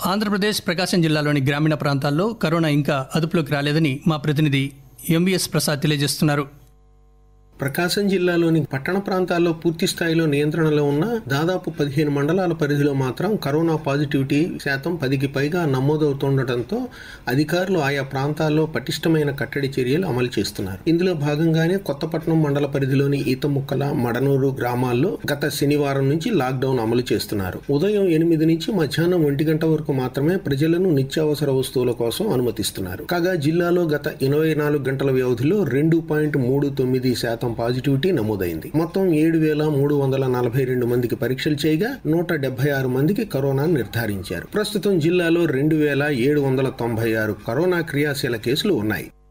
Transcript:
ఆంధ్రప్రదేశ్ ప్రకాశం జిల్లాలోని గ్రామీణ ప్రాంతాల్లో కరోనా ఇంకా అదుపులోకి రాలేదని మా ప్రతినిధి ఎంవీఎస్ ప్రసాద్ తెలియజేస్తున్నారు ప్రకాశం జిల్లాలోని పట్టణ ప్రాంతాల్లో పూర్తి స్థాయిలో నియంత్రణలో ఉన్న దాదాపు పదిహేను మండలాల పరిధిలో మాత్రం కరోనా పాజిటివిటీ శాతం పదికి పైగా నమోదవుతుండటంతో అధికారులు ఆయా ప్రాంతాల్లో పటిష్టమైన కట్టడి చర్యలు అమలు చేస్తున్నారు ఇందులో భాగంగానే కొత్తపట్నం మండల పరిధిలోని ఈతముక్కల మడనూరు గ్రామాల్లో గత శనివారం నుంచి లాక్డౌన్ అమలు చేస్తున్నారు ఉదయం ఎనిమిది నుంచి మధ్యాహ్నం ఒంటి గంట వరకు మాత్రమే ప్రజలను నిత్యావసర వస్తువుల కోసం అనుమతిస్తున్నారు కాగా జిల్లాలో గత ఇరవై నాలుగు గంటల వ్యవధిలో రెండు పాయింట్ మూడు తొమ్మిది శాతం పాజిటివిటీ నమోదైంది మొత్తం ఏడు వేల మూడు వందల నలభై రెండు మందికి పరీక్షలు చేయగా నూట డెబ్బై ఆరు మందికి కరోనా నిర్ధారించారు ప్రస్తుతం జిల్లాలో రెండు వేల ఏడు వందల తొంభై ఆరు కరోనా క్రియాశీల కేసులు ఉన్నాయి